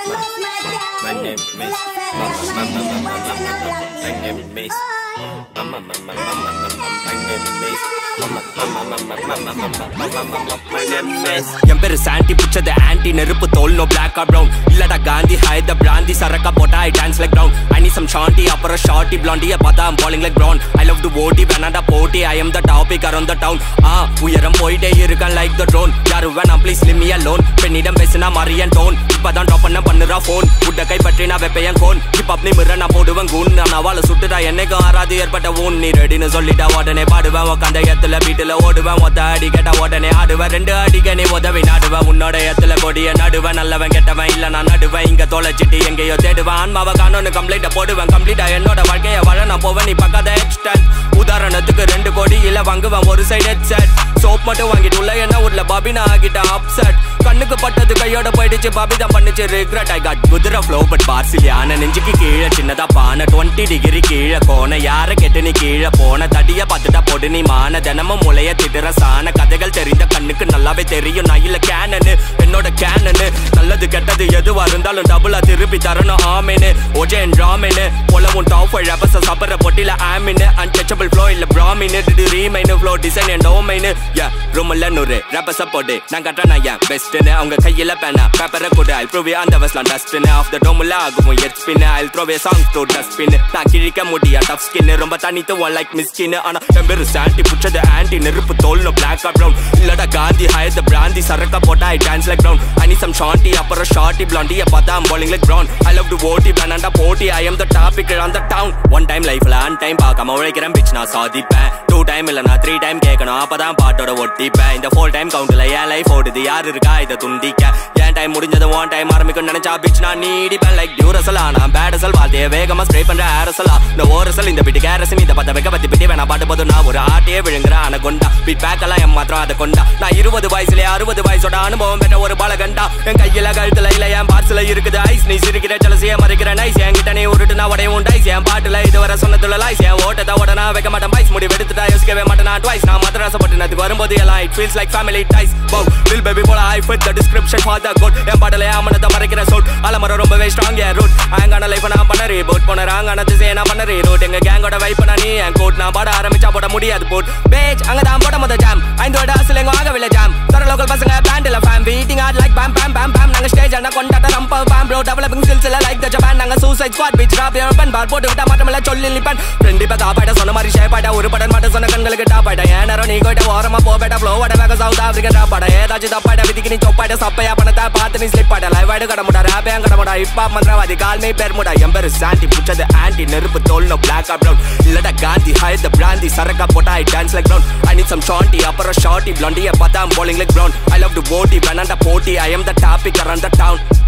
My name is Mama Mama Mama Mama My name is Mama Mama Mama Mama My name is Mama Mama Mama Mama Mama Mama My name is என் பேரு Chandy புச்சது anti நெருப்பு தோல் no black R brown இல்லடா Gandhi ஹைத brandy சரக்கா போட்டா I dance like brown I need some shawty அப்புறம் shawty பிளாண்டிய பார்த்தா I'm falling like brown I love to ஓட்டி வேணாண்டா போட்டி I am the topic around the town ஆ உயரம் போயிட்டே இருக்கேன் லைக் த ட்ரோன் யாரு வேணாம் ப்ளீஸ் லிமி லோன் பெண்ணிடம் பேசினா மரியன் டோன் இப்பதான் ட்ராப் பண்ண பண்ணுறா ஃபோன் உட்ட கை பற்றி நான் வைப்பேன் கோன் ஹிப் அப் நீ மிர நான் போடுவேன் கூன் நான் அவளை சுட்டுட்டா என்னைக்கும் ஆறாது ஏற்பட்ட ஊன் நீ ரெடின்னு சொல்லிட்டா உடனே பாடுவேன் உக்காந்த இடத்துல வீட்டுல ஓடுவேன் ஒத்த அடி கேட்டா உடனே ஆடுவேன் ரெண்டு அடிக்க நீ உதவி நாடுவேன் உன்னோட இடத்துல கொடிய நடுவேன் நல்லவன் கெட்டவன் இல்ல நான் நடுவேன் இங்க தொலைச்சிட்டு எங்கேயோ தேடுவேன் ஆன்மாவை காணோன்னு கம்ப்ளைண்ட போடுவேன் கம்ப்ளீட்டா என்னோட வாழ்க்கைய வாழ நான் போவேன் நீ பக்காத எக்ஸ்டன் உதாரணத்துக்கு ரெண்டு கோடி இல்ல வாங்குவேன் ஒரு சைடு ஹெட்செட் சோப் மட்டும் வாங்கிட்டு உள்ள என்ன ஊர்ல பாபினா ஆகிட்டேன் அப்செட் கண்ணுக்கு பட்டது கையோட போயிடுச்சு பாபி தான் பண்ணுச்சு ரிக்ரெட் ஐ காட் குதிரை ஃப்ளோ பட் பார்சிலியான நெஞ்சுக்கு கீழே சின்னதா பானை டுவெண்ட்டி டிகிரி கீழே கோண யார கெட்டு நீ கீழே போன தடிய பார்த்துட்டா போடு நீ மான தினமும் முளைய திட்டுற சாண கதைகள் தெரிந்த கண்ணுக்கு நல்லாவே தெரியும் நான் இல்ல கேனனு என்னோட கேனனு நல்லது கெட்டது எதுவா இருந்தாலும் டபுளா திருப்பி தரணும் ஆமேனு ஒஜேன் ராமேனு பொலவும் டாப் ரபச சாப்பிட்ற பொட்டில ஆமின்னு அன்டச்சபிள் ஃப்ளோ இல்ல பிராமின்னு டிடு ரீமைனு ஃப்ளோ டிசைன் என் டோமைனு யா ரூம்ல நூறு ரபச போடு நான் கட்டணா ஏன் பெஸ்ட்னு அவங்க கையில பேனா பேப்பரை கூட ஐ ப்ரூவ் அந்த வஸ்லாம் டஸ்ட்னு ஆஃப் த டோம்ல ஆகும் எட் spin I throw a song to dustbin நான் கிழிக்க முடியா டஃப் ஸ்கின் ரொம்ப தனித்துவம் லைக் மிஸ்கின் ஆனா என் பேரு சாண்டி புடிச்சது ஆன்டி நெருப்பு தோல்னு பிளாக் ஆர் ப்ரௌன் இல்லடா காந்தி ஹைத பிராந்தி சரக்கா போட்டா I dance like brown I need some shawty அப்புறம் ஷார்ட்டி பிளாண்டிய பார்த்தா I'm falling like brown I love to ஓட்டி வேணாண்டா போட்டி I am the topic on the town one time லைஃப்ல அன் டைம் பார்க்காம உழைக்கிறேன் பிச் நான் சாதிப்பேன் டூ டைம் இல்ல நான் த்ரீ டைம் கேட்கணும் அப்பதான் பாட்டோட ஒட்டிப்பேன் இந்த ஃபோர் டைம் கவுண்ட்ல என் லைஃப் ஓடுது யார் இருக்கா இதை துண்டிக்க என் டைம் முடிஞ்சது ஒன் டைம் ஆரம்பிக்கும் நினைச்சா பிச் நான் நீடிப்பேன் லைக் டியூரசலா நான் பேடசல் வாழ்த்தைய வேகமா ஸ்ப்ரே பண்ற ஏரசலா இந்த ஓரசல் இந்த பிட்டு கேரசன் இதை பத்த வைக்க பத்தி பிட்டி வேணா பாட்டு போதும் நான் ஒரு ஆட்டையே விழுங்குற ஆன கொண்டா பிட் பேக் எல்லாம் என் மாத்திரம் அதை கொண்டா நான் இருபது வயசுல அறுபது வயசோட அனுபவம் பெற்ற ஒரு பாலகண்டா என் கையில கழுத்துல இல்ல என் பார்சல இருக்குது ஐஸ் நீ சிரிக்கிற ஜலசிய மறைக்கிற நைஸ் என்கிட்ட நீ உருட்டு நான் உடையும் டைஸ் என் பாட்டுல இதுவரை சொன்னதுல லைஸ் என் ஓட்டத்தை உட நான் வைக்க மாட்டேன் பைஸ் முடி வெடுத்துட்டா யோசிக்கவே மாட்டேன் நான் ட்வைஸ் நான் மதராசப்பட்டினத்துக்கு வரும்போது எல்லாம் it feels like family ties போ வில் பேபி போல I fit the description for the good என் பாட்டுல ஆமனத்தை மறைக்கிற சோட் அலமரம் ரொம்பவே ஸ்ட்ராங் ஏ ரூட் ஆங்கான லைஃப் நான் பண்ண ரீபோட் போன ராங்கான திசையை நான் பண்ண ரீரூட் எங்க கேங்கோட வைப் பண்ண நீ என் கோட் நான் பாட ஆரம்பிச்சா போட முடியாது போட் பேஜ் அங்க தான் போட முத ஜாம் ஐந்தோட அசல் எங்க ஆகவில்லை ஜாம் தர லோக்கல் பசங்க பேண்டில் fame beating at like bam bam bam bam நாங்க ஸ்டேஜ் அண்ணா கொண்டாட்ட நம்ப பேம் ப்ரோ டெவலப்பிங் ஸ்கில்ஸ் எல்லாம் லைக் த ஜப்பான் நாங்க சூசைட் ஸ்குவாட் பீச் ராப் பன் பார் போட்டு விட்டா மாட்டமில்ல சொல்லி நிப்பன் ஃப்ரெண்ட் இப்ப காப்பாட சொன்ன மாதிரி ஷேப்பாட ஒரு படம் மாட்ட சொன்ன கண்களுக்கு டாப்பாட ஏன் நேரம் நீ கோயிட்ட ஓரமா போபேட்ட ஃப்ளோ வட வேக சவுத் ஆப்பிரிக்கன் டாப்பாட ஏதாச்சும் தப்பாட விதிக்கு நீ சொப்பாட சப்பையா பணத்தை பார்த்து நீ ஸ்லிப் ஆட லைவ் ஆடு கடமுடா ரேப்பே கடமுடா இப்பா மந்திரவாதி கால் மீ பேர் முடா என் பேரு சாண்டி புச்சது ஆன்டி நெருப்பு தோல்னோ பிளாக் ஆப் ப்ரௌன் இல்லடா காந்தி ஹைத பிராந்தி சரக்கா போட்டா I dance like brown I need some shawty அப்புறம் ஷார்ட்டி பிளாண்டிய பார்த்தா falling like brown I love to போட்டி வேணாண்டா போட்டி I am the topic around the down